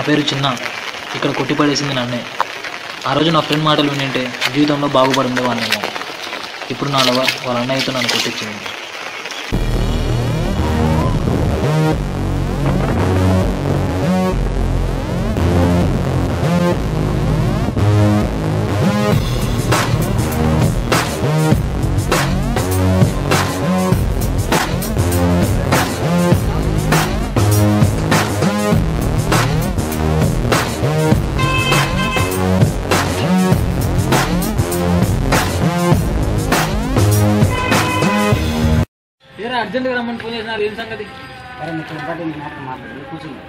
పేరు చిన్న ఇక్కడ కొట్టిపడేసింది నన్నే ఆ రోజు నా ఫ్రెండ్ మాటలు వినింటే జీవితంలో బాగుపడి ఉండేవాడినేమో ఇప్పుడు నా లవర్ వాళ్ళ అన్నయ్యతో నన్ను కొట్టించింది ఏరా అర్జెంట్గా రమ్మని ఫోన్ చేసినారు ఏం సంగతి అరే నీకు ఒకటి నేను మాత్రం మాట్లాడి కూర్చుంది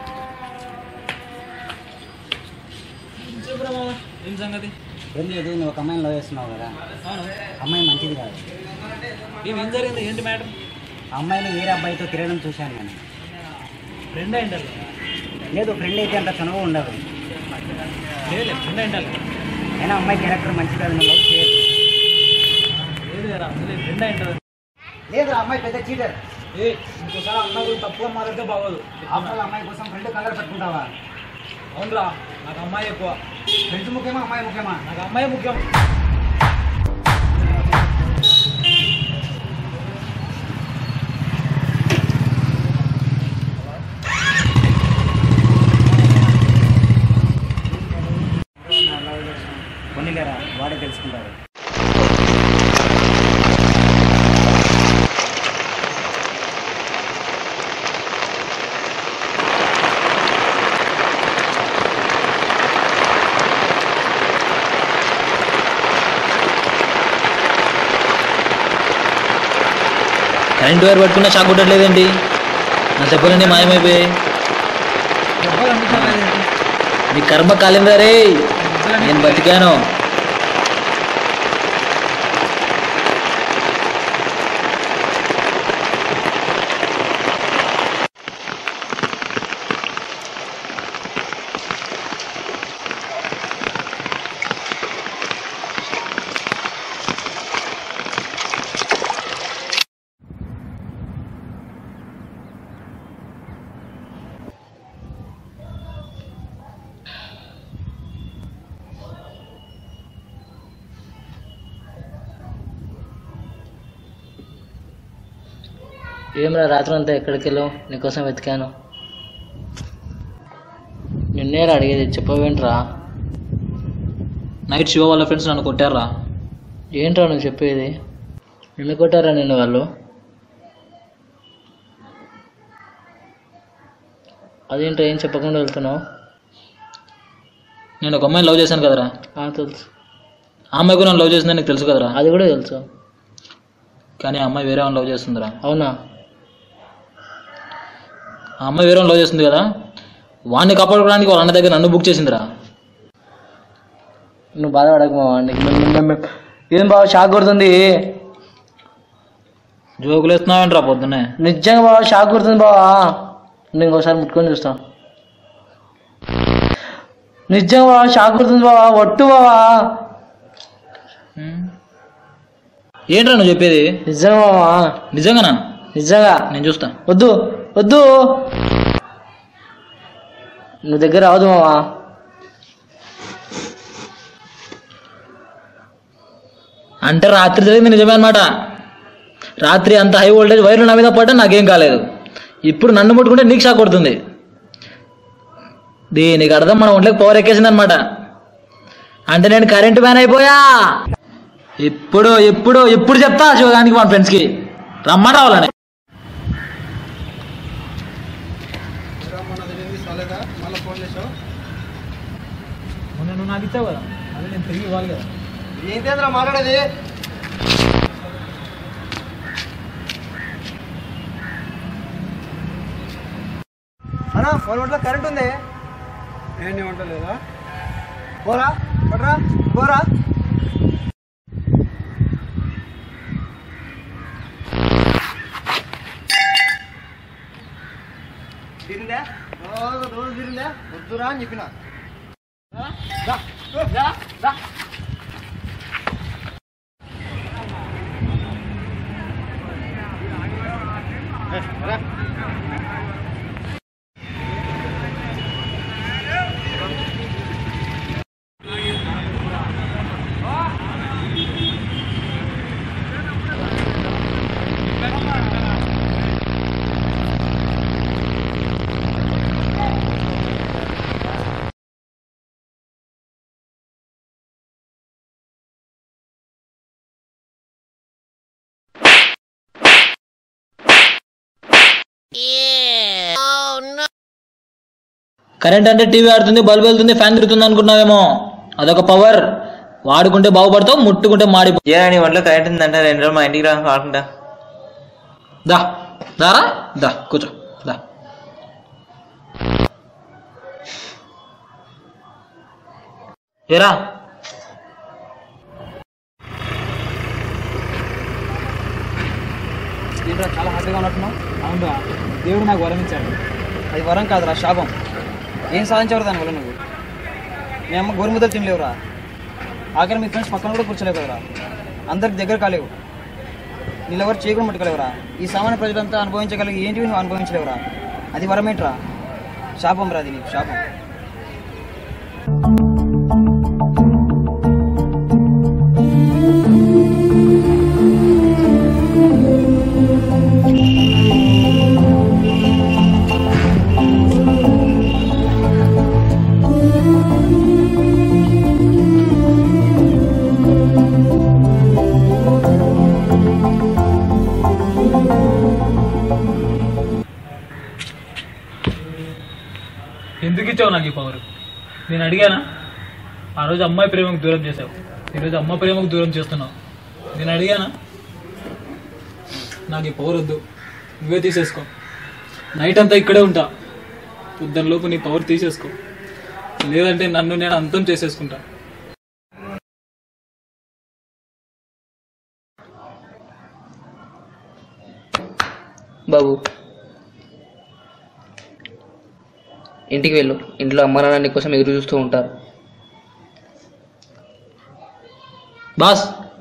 ఏం సంగతి ఏం లేదు నువ్వు ఒక అమ్మాయిని లవ్ చేస్తున్నావు కదా అవును అమ్మాయి మంచిది కాదు ఏం ఏం జరిగింది ఏంటి మేడం ఆ అమ్మాయిని వేరే అబ్బాయితో తిరగడం చూశాను నేను ఫ్రెండ్ అయింటారు లేదు ఫ్రెండ్ అయితే అంత చనువు ఉండదు లేదు ఫ్రెండ్ అయింటారు అయినా అమ్మాయి క్యారెక్టర్ మంచిది కాదు నువ్వు లవ్ చేయొద్దు లేదు కదా అసలు ఫ్రెండ్ అయింటారు లేదు ఆ అమ్మాయి పెద్ద చీటర్ ఏ ఇంకోసారి అన్న గురించి తప్పుగా మాట్లాడితే బాగోదు అమ్మాయి అమ్మాయి కోసం ఫ్రెండ్ కంగారు పెట్టుకుంటావా అవునరా నాకు అమ్మాయి ఎక్కువ ఫ్రెండ్స్ ముఖ్యమా అమ్మాయి ముఖ్యమా నాకు అమ్మాయి ముఖ్యం కొన్ని లేరా వాడే తెలుసుకుంటారు కరెంట్ వైర్ పట్టుకున్నా షాక్ కొట్టట్లేదేంటి నా దెబ్బలన్నీ మాయమైపోయాయి నీ కర్మ కాలిందా రే నేను బతికాను ఏమరా రాత్రి అంతా ఎక్కడికి వెళ్ళావు నీకోసం వెతికాను నిన్నేరా అడిగేది చెప్పవేంట్రా నైట్ శివ వాళ్ళ ఫ్రెండ్స్ నన్ను కొట్టారా ఏంట్రా నువ్వు చెప్పేది నిన్ను కొట్టారా నిన్ను వాళ్ళు అదేంట్రా ఏం చెప్పకుండా వెళ్తున్నావు నేను ఒక అమ్మాయిని లవ్ చేశాను కదరా తెలుసు ఆ అమ్మాయి కూడా నన్ను లవ్ చేసిందని నీకు తెలుసు కదరా అది కూడా తెలుసు కానీ ఆ అమ్మాయి వేరే వాళ్ళని లవ్ చేస్తుందిరా అవునా ఆ అమ్మాయి వేరే వాళ్ళని లవ్ చేస్తుంది కదా వాడిని కాపాడుకోవడానికి వాళ్ళ అన్న దగ్గర నన్ను బుక్ చేసిందిరా నువ్వు బాధపడక వాడిని ఏం బాగా షాక్ కొడుతుంది జోకులు వేస్తున్నావేంట్రా పొద్దున్నే నిజంగా బాగా షాక్ కొడుతుంది బావా నేను ఇంకోసారి ముట్టుకొని చూస్తా నిజంగా బాగా షాక్ కొడుతుంది బావా ఒట్టు బావా ఏంట్రా నువ్వు చెప్పేది నిజంగా బావా నిజంగానా నిజంగా నేను చూస్తా వద్దు వద్దు నువ్వు దగ్గర రావద్దు మావా అంటే రాత్రి జరిగింది నిజమే అనమాట రాత్రి అంత హై వోల్టేజ్ వైర్లు నా మీద పడ్డా నాకేం కాలేదు ఇప్పుడు నన్ను ముట్టుకుంటే నీకు షాక్ కొడుతుంది దీనికి అర్థం మన ఒంట్లోకి పవర్ ఎక్కేసింది అనమాట అంటే నేను కరెంట్ మ్యాన్ అయిపోయా ఇప్పుడు ఇప్పుడు ఇప్పుడు చెప్తా శివగానికి మన ఫ్రెండ్స్కి రమ్మని రావాలని మొన్న నువ్వు నాకు ఇచ్చావు కదా అదే నేను తిరిగి ఇవ్వాలి కదా ఏంటేంద్రా మాట్లాడేది అన్నా ఫోన్ ఒంట్లో కరెంట్ ఉంది ఏంటి వంటలేదా పోరా పట్రా పోరా తిరిందా రోజు రోజు తిరిందా వద్దురా అని చెప్పిన దా, దా, దా. ఏ, రా. కరెంట్ అంటే టీవీ ఆడుతుంది బల్బ్ వెళ్తుంది ఫ్యాన్ తిరుగుతుంది అనుకున్నావేమో అదొక పవర్ వాడుకుంటే బాగుపడతావు ముట్టుకుంటే మాడిపో ఏ నీ ఒంట్లో కరెంట్ ఉందంటే రెండు రోజులు మా ఇంటికి రా ఆడుకుంటా దా దారా దా కూర్చో దా ఏరా ఏంట్రా చాలా హ్యాపీగా ఉన్నట్టున్నావు అవునురా దేవుడు నాకు వరం ఇచ్చాడు అది వరం కాదురా శాపం ఏం సాధించవరు దాని వల్ల నువ్వు మీ అమ్మ గోరుముద్దలు తినలేవురా ఆఖరి మీ ఫ్రెండ్స్ పక్కన కూడా కూర్చోలేవు కదరా అందరికి దగ్గర కాలేవు నీళ్ళెవరు చేయకుండా ముట్టుకోలేవురా ఈ సామాన్య ప్రజలంతా అనుభవించగలిగి ఏంటివి నువ్వు అనుభవించలేవురా అది వరం ఏంట్రా శాపం రా అది నీకు శాపం ఎందుకు ఇచ్చావు నాకు ఈ పవర్ నేను అడిగానా ఆ రోజు అమ్మాయి ప్రేమకు దూరం చేసావు ఈరోజు అమ్మ ప్రేమకు దూరం చేస్తున్నావు నేను అడిగానా నాకు ఈ పవర్ వద్దు నువ్వే తీసేసుకో నైట్ అంతా ఇక్కడే ఉంటా పొద్దున్నలోపు నీ పవర్ తీసేసుకో లేదంటే నన్ను నేను అంతం చేసేసుకుంటా బాబు ఇంటికి వెళ్ళు ఇంట్లో అమ్మ నాన్న నీ కోసం ఎదురు చూస్తూ ఉంటారు బాస్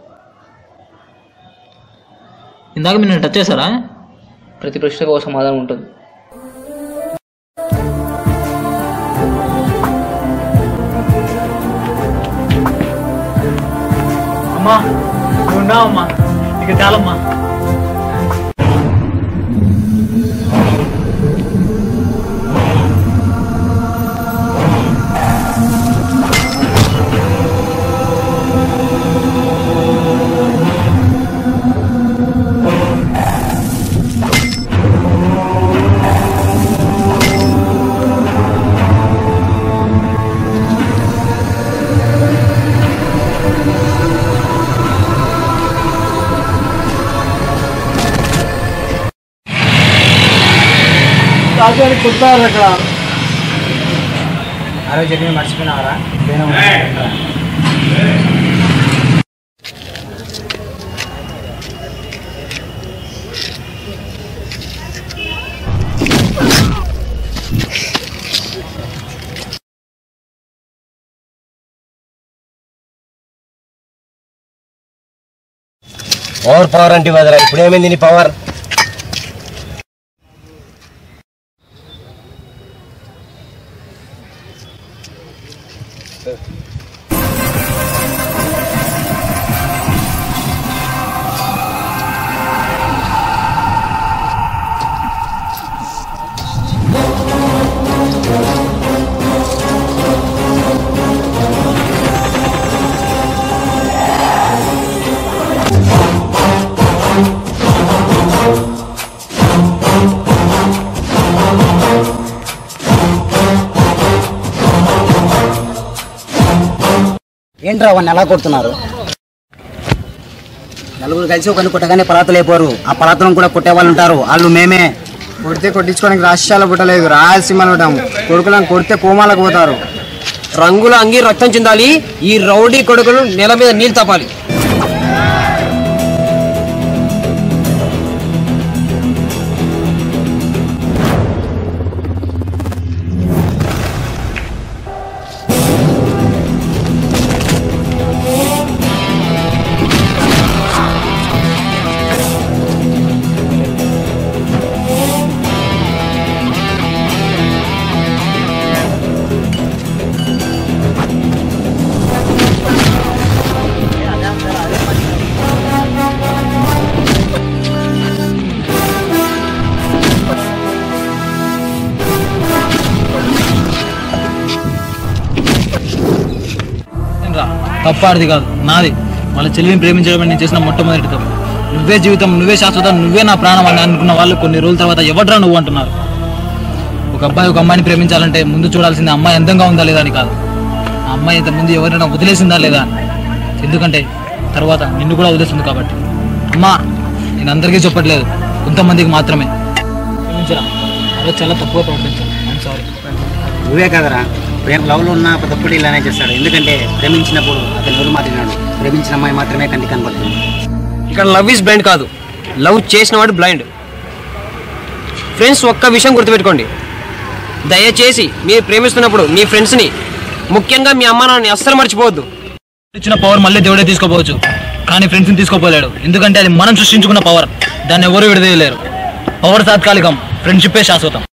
ఇందాక మీరు టచ్ చేశారా ప్రతి ప్రశ్నకు ఒక సమాధానం ఉంటుంది అమ్మా నువ్వు ఉన్నావమ్మా ఇక చాలమ్మా ఆ రోజు చెప్పి మర్చిపోయినావరా ఓవర్ పవర్ అంటే వదరా ఇప్పుడు ఏమైంది నీ పవర్ ఏంట్రా వాడిని ఎలా కొడుతున్నారు నలుగురు కలిసి ఒకరిని కొట్టగానే పలాతలు అయిపోరు ఆ పలాతలను కూడా కొట్టే వాళ్ళు ఉంటారు వాళ్ళు మేమే కొడితే కొట్టించుకోవడానికి రాష్ట్రాలు పుట్టలేదు రాయలసీమలో ఉంటాము కొడుకులను కొడితే కోమాలకు పోతారు రంగుల అంగి రక్తం చెందాలి ఈ రౌడీ కొడుకులు నెల మీద నీళ్ళు తప్పాలి రా తప్పాడిది కాదు నాది వాళ్ళ చెల్లిని ప్రేమించడం నేను చేసిన మొట్టమొదటి తప్పు నువ్వే జీవితం నువ్వే శాశ్వతం నువ్వే నా ప్రాణం అని అనుకున్న వాళ్ళు కొన్ని రోజుల తర్వాత ఎవడ్రా నువ్వు అంటున్నారు ఒక అబ్బాయి ఒక అమ్మాయిని ప్రేమించాలంటే ముందు చూడాల్సింది ఆ అమ్మాయి అందంగా ఉందా లేదా అని కాదు ఆ అమ్మాయి ఇంత ముందు ఎవరైనా వదిలేసిందా లేదా అని. ఎందుకంటే తర్వాత నిన్ను కూడా వదిలేస్తుంది కాబట్టి అమ్మా నేను అందరికీ చెప్పట్లేదు కొంతమందికి మాత్రమే క్షమించరా అదే చాలా తక్కువ ప్రవర్తించాను ఐమ్ సారీ నువ్వే కదరా ప్రేమ లవ్లో ఉన్న ప్రతి ఇలానే చేస్తాడు ఎందుకంటే ప్రేమించినప్పుడు అతను ఎవరు మాట్లాడినాడు ప్రేమించిన అమ్మాయి మాత్రమే కంటికి కనబడుతుంది ఇక్కడ లవ్ ఈజ్ బ్లైండ్ కాదు లవ్ చేసిన వాడు బ్లైండ్ ఫ్రెండ్స్ ఒక్క విషయం గుర్తుపెట్టుకోండి దయచేసి మీరు ప్రేమిస్తున్నప్పుడు మీ ఫ్రెండ్స్ని ముఖ్యంగా మీ అమ్మ నాన్నని అస్సలు మర్చిపోవద్దు ఇచ్చిన పవర్ మళ్ళీ దేవుడే తీసుకోపోవచ్చు కానీ ఫ్రెండ్స్ని తీసుకోపోలేడు ఎందుకంటే అది మనం సృష్టించుకున్న పవర్ దాన్ని ఎవరు విడదీయలేరు పవర్ తాత్కాలికం ఫ్రెండ్షిప్పే శాశ్వతం